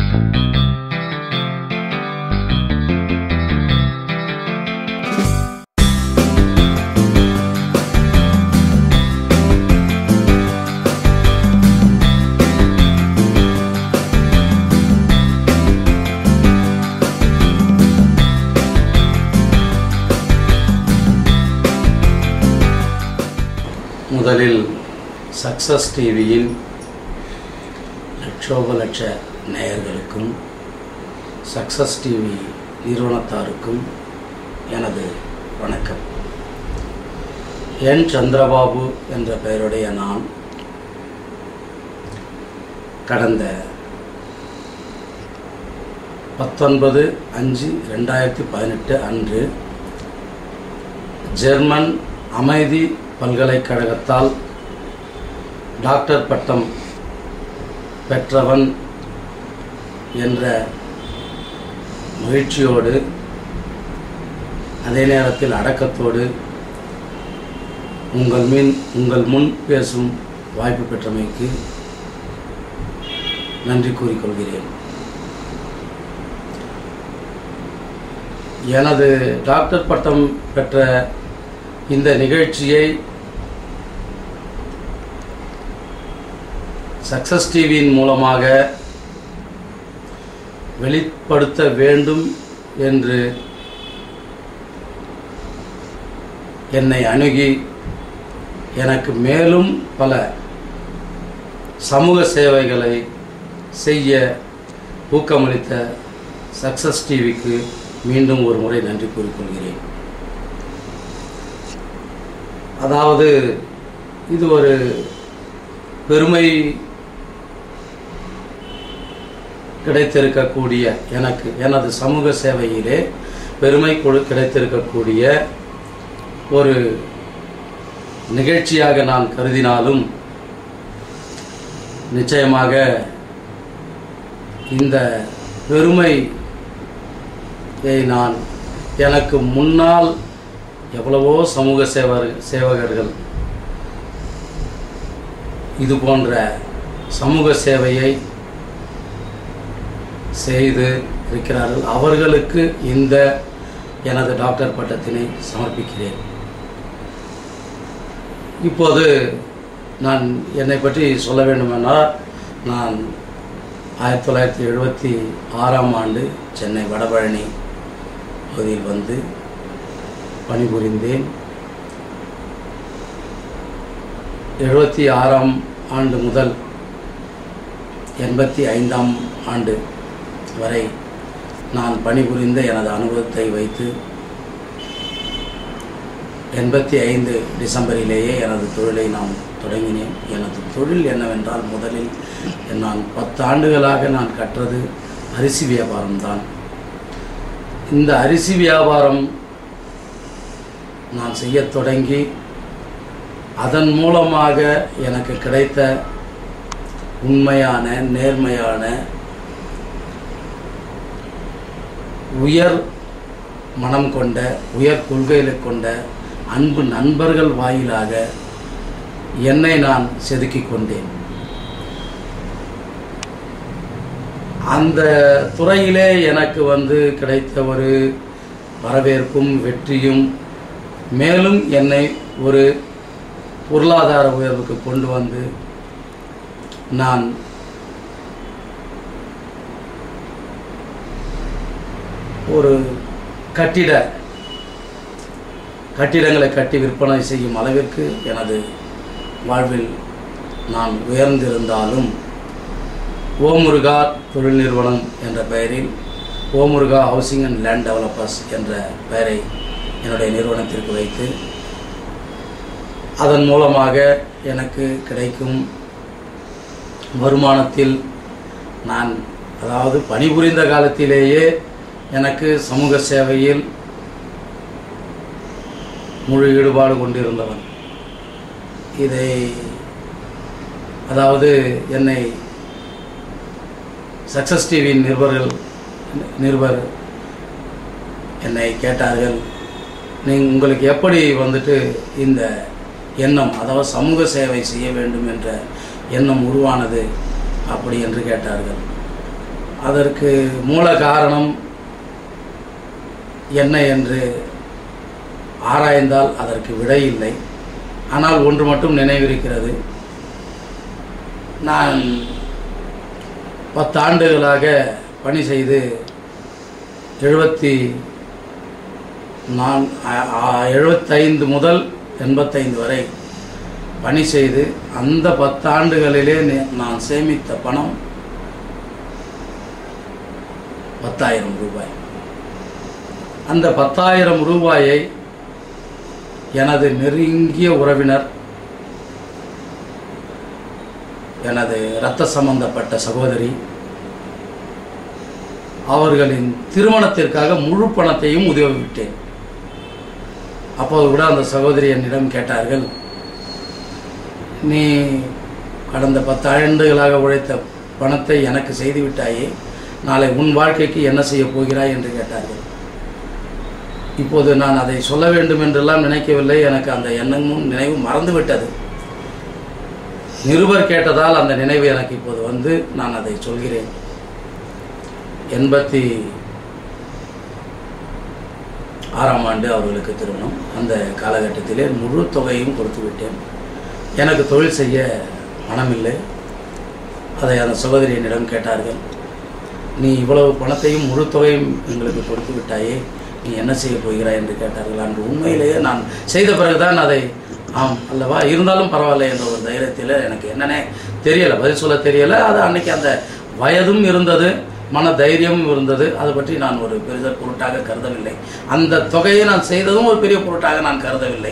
முதலில் சக்சஸ் டிவியின் லட்சோப லட்ச நேயர்களுக்கும் சக்சஸ் டிவி நிறுவனத்தாருக்கும் எனது வணக்கம் என் சந்திரபாபு என்ற பெயருடைய நான் கடந்த பத்தொன்பது அஞ்சு ரெண்டாயிரத்தி பதினெட்டு அன்று ஜெர்மன் அமைதி பல்கலைக்கழகத்தால் டாக்டர் பட்டம் பெற்றவன் என்ற மகிழ்ச்சியோடு அதே நேரத்தில் அடக்கத்தோடு உங்கள் மீன் உங்கள் முன் பேசும் வாய்ப்பு பெற்றமைக்கு நன்றி கூறிக்கொள்கிறேன் எனது டாக்டர் பட்டம் பெற்ற இந்த நிகழ்ச்சியை சக்சஸ் டிவியின் மூலமாக வெளிப்படுத்த வேண்டும் என்று என்னை அணுகி எனக்கு மேலும் பல சமூக சேவைகளை செய்ய ஊக்கமளித்த சக்சஸ் டிவிக்கு மீண்டும் ஒரு முறை நன்றி கூறிக்கொள்கிறேன் அதாவது இது ஒரு பெருமை கிடைத்திருக்கக்கூடிய எனக்கு எனது சமூக சேவையிலே பெருமை கொடு கிடைத்திருக்கக்கூடிய ஒரு நிகழ்ச்சியாக நான் கருதினாலும் நிச்சயமாக இந்த பெருமையை நான் எனக்கு முன்னால் எவ்வளவோ சமூக சேவர் சேவகர்கள் இது போன்ற சமூக சேவையை செய்து இருக்கிறார்கள் அவர்களுக்கு இந்த எனது டாக்டர் பட்டத்தினை சமர்ப்பிக்கிறேன் இப்போது நான் என்னை பற்றி சொல்ல வேண்டுமென்றால் நான் ஆயிரத்தி தொள்ளாயிரத்தி எழுபத்தி ஆறாம் ஆண்டு சென்னை வடபழனி பகுதியில் வந்து பணிபுரிந்தேன் எழுபத்தி ஆறாம் ஆண்டு முதல் எண்பத்தி ஐந்தாம் ஆண்டு வரை நான் பணிபுரிந்த எனது அனுபவத்தை வைத்து எண்பத்தி ஐந்து டிசம்பரிலேயே எனது தொழிலை நான் தொடங்கினேன் எனது தொழில் என்னவென்றால் முதலில் நான் பத்து ஆண்டுகளாக நான் கற்றது அரிசி வியாபாரம்தான் இந்த அரிசி வியாபாரம் நான் செய்யத் தொடங்கி அதன் மூலமாக எனக்கு கிடைத்த உண்மையான நேர்மையான உயர் மனம் கொண்ட உயர் கொள்கைகளை கொண்ட அன்பு நண்பர்கள் வாயிலாக என்னை நான் செதுக்கிக் கொண்டேன் அந்த துறையிலே எனக்கு வந்து கிடைத்த ஒரு வரவேற்பும் வெற்றியும் மேலும் என்னை ஒரு பொருளாதார உயர்வுக்கு கொண்டு வந்து நான் ஒரு கட்டிட கட்டிடங்களை கட்டி விற்பனை செய்யும் அளவிற்கு எனது வாழ்வில் நான் உயர்ந்திருந்தாலும் ஓமுருகா தொழில் நிறுவனம் என்ற பெயரில் ஓமுருகா ஹவுசிங் அண்ட் லேண்ட் டெவலப்பர்ஸ் என்ற பெயரை என்னுடைய நிறுவனத்திற்கு வைத்து அதன் மூலமாக எனக்கு கிடைக்கும் வருமானத்தில் நான் அதாவது பணிபுரிந்த காலத்திலேயே எனக்கு சமூக சேவையில் முழு ஈடுபாடு கொண்டிருந்தவன் இதை அதாவது என்னை சக்சஸ் டிவியின் நிருபர்கள் நிருபர் என்னை கேட்டார்கள் நீங்க உங்களுக்கு எப்படி வந்துட்டு இந்த எண்ணம் அதாவது சமூக சேவை செய்ய வேண்டும் என்ற எண்ணம் உருவானது அப்படி என்று கேட்டார்கள் அதற்கு மூல காரணம் என்ன என்று ஆராய்ந்தால் அதற்கு விடை இல்லை ஆனால் ஒன்று மட்டும் நினைவிருக்கிறது நான் பத்தாண்டுகளாக பணி செய்து எழுபத்தி நான் எழுபத்தைந்து முதல் எண்பத்தைந்து வரை பணி செய்து அந்த பத்தாண்டுகளிலே நே- நான் சேமித்த பணம் பத்தாயிரம் ரூபாய் அந்த பத்தாயிரம் ரூபாயை எனது நெருங்கிய உறவினர் எனது இரத்த சம்பந்தப்பட்ட சகோதரி அவர்களின் திருமணத்திற்காக முழு பணத்தையும் உதவிவிட்டேன் அப்போது கூட அந்த சகோதரி என்னிடம் கேட்டார்கள் நீ கடந்த பத்தாண்டுகளாக உழைத்த பணத்தை எனக்கு செய்து விட்டாயே நாளை உன் வாழ்க்கைக்கு என்ன செய்ய போகிறாய் என்று கேட்டார்கள் இப்போது நான் அதை சொல்ல வேண்டும் என்றெல்லாம் நினைக்கவில்லை எனக்கு அந்த எண்ணமும் நினைவும் மறந்துவிட்டது நிருபர் கேட்டதால் அந்த நினைவு எனக்கு இப்போது வந்து நான் அதை சொல்கிறேன் எண்பத்தி ஆறாம் ஆண்டு அவர்களுக்கு திருமணம் அந்த காலகட்டத்திலே முழு தொகையும் கொடுத்து விட்டேன் எனக்கு தொழில் செய்ய மனமில்லை அதை அந்த சகோதரி என்னிடம் கேட்டார்கள் நீ இவ்வளவு பணத்தையும் முழு தொகையும் எங்களுக்கு கொடுத்து விட்டாயே நீ என்ன செய்ய போகிறாய் என்று கேட்டார்கள் அன்று உண்மையிலேயே நான் செய்த பிறகுதான் அதை ஆம் அல்லவா இருந்தாலும் பரவாயில்ல என்ற ஒரு தைரியத்தில் எனக்கு என்னன்னே தெரியலை பதில் சொல்ல தெரியலை அது அன்னைக்கு அந்த வயதும் இருந்தது மன தைரியமும் இருந்தது அதை பற்றி நான் ஒரு பெரிய பொருட்டாக கருதவில்லை அந்த தொகையை நான் செய்ததும் ஒரு பெரிய பொருட்டாக நான் கருதவில்லை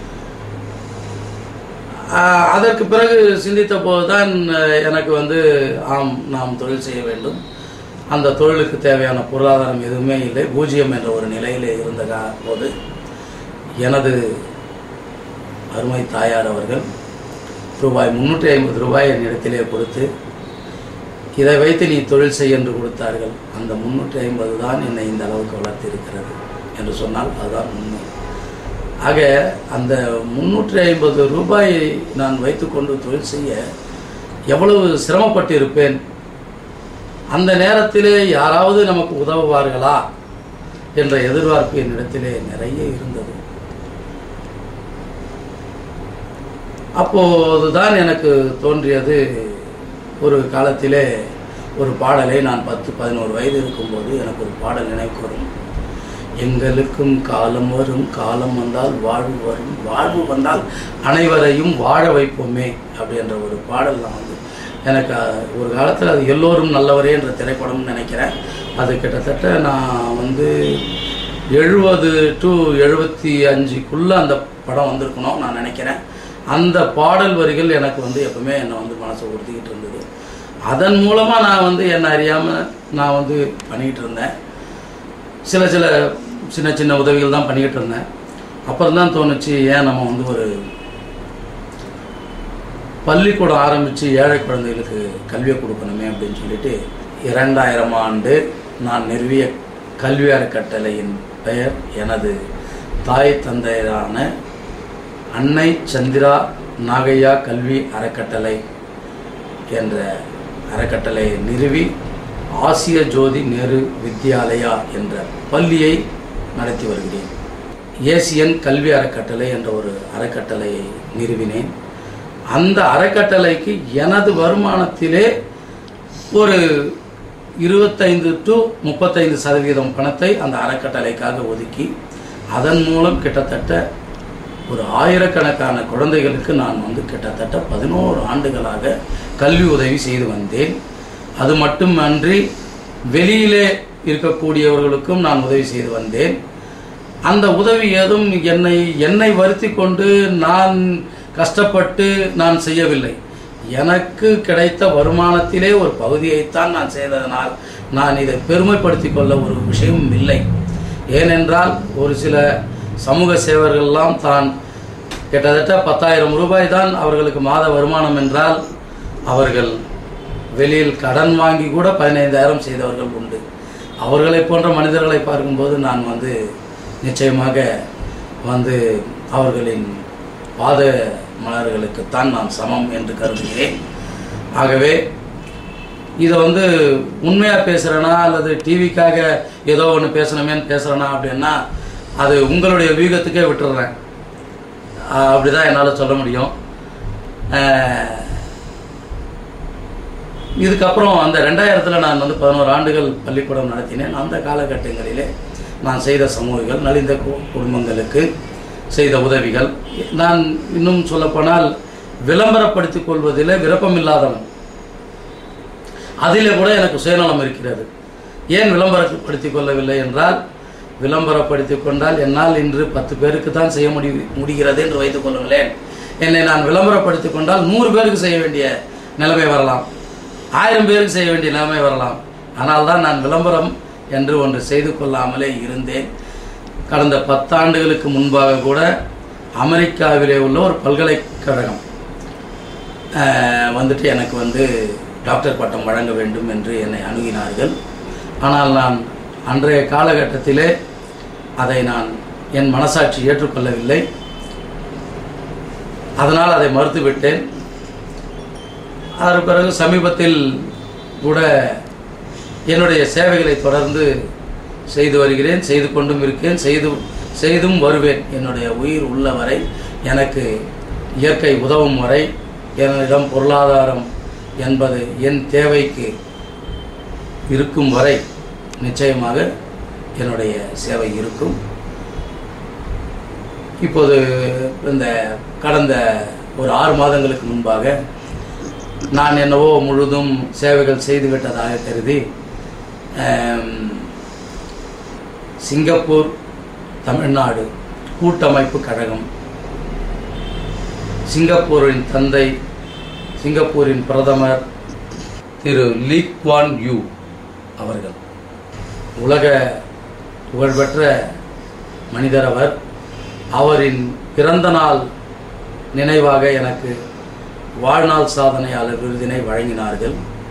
ஆஹ் அதற்கு பிறகு சிந்தித்த போதுதான் அஹ், எனக்கு வந்து ஆம் நாம் தொழில் செய்ய வேண்டும் அந்த தொழிலுக்கு தேவையான பொருளாதாரம் எதுவுமே இல்லை பூஜ்ஜியம் என்ற ஒரு நிலையிலே இருந்த கா- போது எனது அருமை தாயார் அவர்கள் ரூபாய் முந்நூற்றி ஐம்பது ரூபாய் என்னிடத்திலே கொடுத்து இதை வைத்து நீ தொழில் செய் என்று கொடுத்தார்கள் அந்த முந்நூற்றி ஐம்பது தான் என்னை இந்த அளவுக்கு வளர்த்து இருக்கிறது என்று சொன்னால் அதுதான் உண்மை ஆக அந்த முந்நூற்றி ஐம்பது ரூபாயை நான் வைத்துக்கொண்டு தொழில் செய்ய எவ்வளவு சிரமப்பட்டு இருப்பேன் அந்த நேரத்திலே யாராவது நமக்கு உதவுவார்களா என்ற எதிர்பார்ப்பு என்னிடத்திலே நிறைய இருந்தது அப்போதுதான் எனக்கு தோன்றியது ஒரு காலத்திலே ஒரு பாடலை நான் பத்து பதினோரு வயது இருக்கும்போது எனக்கு ஒரு பாடல் நினைவுக்கு வரும் எங்களுக்கும் காலம் வரும் காலம் வந்தால் வாழ்வு வரும் வாழ்வு வந்தால் அனைவரையும் வாழ வைப்போமே அப்படின்ற ஒரு பாடல் நான் வந்து எனக்கு அஹ், ஒரு காலத்தில் அது எல்லோரும் நல்லவரே என்ற திரைப்படம்னு நினைக்கிறேன் அது கிட்டத்தட்ட நான் வந்து எழுபது டு எழுபத்தி அஞ்சுக்குள்ளே அந்த படம் வந்திருக்கணும் நான் நினைக்கிறேன் அந்த பாடல் வரிகள் எனக்கு வந்து எப்பவுமே என்னை வந்து மனசை உறுத்திக்கிட்டு இருந்தது அதன் மூலமாக நான் வந்து என்னை அறியாமல் நான் வந்து பண்ணிக்கிட்டு இருந்தேன் சில சில சின்ன சின்ன உதவிகள் தான் பண்ணிக்கிட்டு இருந்தேன் அப்புறம் தான் தோணுச்சு ஏன் நம்ம வந்து ஒரு பள்ளிக்கூடம் ஆரம்பித்து ஏழை குழந்தைகளுக்கு கல்வியை கொடுக்கணுமே அப்படின்னு சொல்லிட்டு இரண்டாயிரம் ஆண்டு நான் நிறுவிய கல்வி அறக்கட்டளையின் பெயர் எனது தாய் தந்தையரான அன்னை சந்திரா நாகையா கல்வி அறக்கட்டளை என்ற அறக்கட்டளையை நிறுவி ஆசிய ஜோதி நேரு வித்யாலயா என்ற பள்ளியை நடத்தி வருகிறேன் ஏசியன் கல்வி அறக்கட்டளை என்ற ஒரு அறக்கட்டளையை நிறுவினேன் அந்த அறக்கட்டளைக்கு எனது வருமானத்திலே ஒரு இருபத்தைந்து டு முப்பத்தைந்து சதவீதம் பணத்தை அந்த அறக்கட்டளைக்காக ஒதுக்கி அதன் மூலம் கிட்டத்தட்ட ஒரு ஆயிரக்கணக்கான குழந்தைகளுக்கு நான் வந்து கிட்டத்தட்ட பதினோரு ஆண்டுகளாக கல்வி உதவி செய்து வந்தேன் அது மட்டுமன்றி வெளியிலே இருக்கக்கூடியவர்களுக்கும் நான் உதவி செய்து வந்தேன் அந்த உதவி ஏதும் என்னை என்னை வருத்தி கொண்டு நான் கஷ்டப்பட்டு நான் செய்யவில்லை எனக்கு கிடைத்த வருமானத்திலே ஒரு பகுதியைத்தான் நான் செய்ததனால் நான் இதை பெருமைப்படுத்திக் கொள்ள ஒரு விஷயமும் இல்லை ஏனென்றால் ஒரு சில சமூக சேவர்கள்லாம் தான் கிட்டத்தட்ட பத்தாயிரம் ரூபாய் தான் அவர்களுக்கு மாத வருமானம் என்றால் அவர்கள் வெளியில் கடன் வாங்கி கூட பதினைந்தாயிரம் செய்தவர்கள் உண்டு அவர்களைப் போன்ற மனிதர்களை பார்க்கும்போது நான் வந்து நிச்சயமாக வந்து அவர்களின் பாத மலர்களுக்குத்தான் நான் சமம் என்று கருதுகிறேன் ஆகவே இதை வந்து உண்மையாக பேசுகிறேனா அல்லது டிவிக்காக ஏதோ ஒன்று பேசணுமேன்னு பேசுகிறேனா அப்படின்னா அது உங்களுடைய வியூகத்துக்கே விட்டுடுறேன் ஆஹ் அப்படிதான் என்னால் சொல்ல முடியும் ஆஹ் இதுக்கப்புறம் அந்த ரெண்டாயிரத்தில் நான் வந்து பதினோரு ஆண்டுகள் பள்ளிக்கூடம் நடத்தினேன் அந்த காலகட்டங்களிலே நான் செய்த சமூகங்கள் நலிந்த கு- குடும்பங்களுக்கு செய்த உதவிகள் நான் இன்னும் சொல்லப்போனால் விளம்பரப்படுத்திக் கொள்வதில் விருப்பமில்லாதவன் அதிலே கூட எனக்கு சுயநலம் இருக்கிறது ஏன் விளம்பரப்படுத்திக் கொள்ளவில்லை என்றால் விளம்பரப்படுத்திக் கொண்டால் என்னால் இன்று பத்து பேருக்கு தான் செய்ய முடி முடிகிறது என்று வைத்துக் கொள்ளுங்களேன் என்னை நான் விளம்பரப்படுத்திக் கொண்டால் நூறு பேருக்கு செய்ய வேண்டிய நிலைமை வரலாம் ஆயிரம் பேருக்கு செய்ய வேண்டிய நிலைமை வரலாம் ஆனால் தான் நான் விளம்பரம் என்று ஒன்று செய்து கொள்ளாமலே இருந்தேன் கடந்த பத்தாண்டுகளுக்கு முன்பாக கூட அமெரிக்காவிலே உள்ள ஒரு பல்கலைக்கழகம் அஹ், வந்துட்டு எனக்கு வந்து டாக்டர் பட்டம் வழங்க வேண்டும் என்று என்னை அணுகினார்கள் ஆனால் நான் அன்றைய காலகட்டத்திலே அதை நான் என் மனசாட்சி ஏற்றுக்கொள்ளவில்லை அதனால் அதை மறுத்துவிட்டேன் அதற்கு பிறகு சமீபத்தில் கூட என்னுடைய சேவைகளை தொடர்ந்து செய்து வருகிறேன் செய்து கொண்டும் இருக்கேன் செய்து செய்தும் வருவேன் என்னுடைய உயிர் உள்ள வரை எனக்கு இயற்கை உதவும் வரை என்னிடம் பொருளாதாரம் என்பது என் தேவைக்கு இருக்கும் வரை நிச்சயமாக என்னுடைய சேவை இருக்கும் இப்போது இந்த கடந்த ஒரு ஆறு மாதங்களுக்கு முன்பாக நான் என்னவோ முழுதும் சேவைகள் செய்துவிட்டதாக கருதி ஆம், சிங்கப்பூர் தமிழ்நாடு கூட்டமைப்பு கழகம் சிங்கப்பூரின் தந்தை சிங்கப்பூரின் பிரதமர் திரு லீ குவான் யூ அவர்கள் உலக புகழ்பெற்ற மனிதர் அவர் அவரின் பிறந்த நாள் நினைவாக எனக்கு வாழ்நாள் சாதனையாளர் விருதினை வழங்கினார்கள்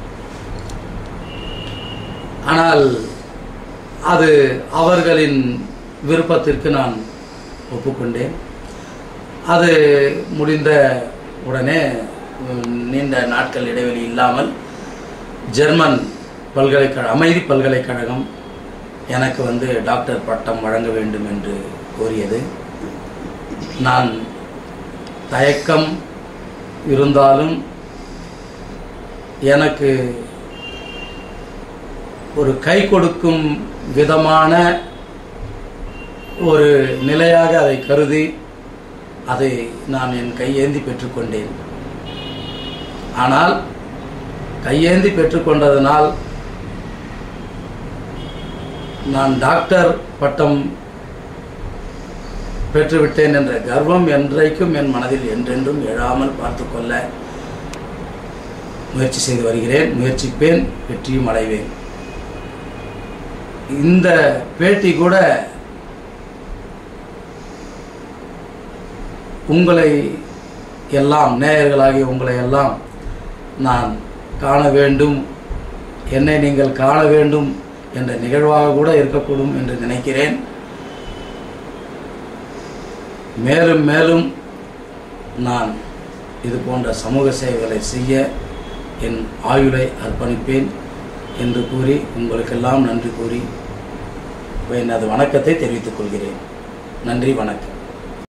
ஆனால் அது அவர்களின் விருப்பத்திற்கு நான் ஒப்புக்கொண்டேன் அது முடிந்த உடனே உம், நீண்ட நாட்கள் இடைவெளி இல்லாமல் ஜெர்மன் பல்கலைக்கழக அமைதி பல்கலைக்கழகம் எனக்கு வந்து டாக்டர் பட்டம் வழங்க வேண்டும் என்று கோரியது நான் தயக்கம் இருந்தாலும் எனக்கு ஒரு கை கொடுக்கும் விதமான ஒரு நிலையாக அதை கருதி அதை நான் என் கையேந்தி பெற்றுக்கொண்டேன் ஆனால் கையேந்தி பெற்றுக்கொண்டதனால் நான் டாக்டர் பட்டம் பெற்றுவிட்டேன் என்ற கர்வம் என்றைக்கும் என் மனதில் என்றென்றும் எழாமல் பார்த்துக்கொள்ள முயற்சி செய்து வருகிறேன் முயற்சிப்பேன் வெற்றியும் அடைவேன் இந்த பேட்டி கூட உங்களை எல்லாம் நேயர்களாகிய உங்களை எல்லாம் நான் காண வேண்டும் என்னை நீங்கள் காண வேண்டும் என்ற நிகழ்வாக கூட இருக்கக்கூடும் என்று நினைக்கிறேன் மேலும் மேலும் நான் இது போன்ற சமூக சேவைகளை செய்ய என் ஆயுளை அர்ப்பணிப்பேன் என்று கூறி உங்களுக்கெல்லாம் நன்றி கூறி எனது வணக்கத்தை தெரிவித்துக் கொள்கிறேன் நன்றி வணக்கம்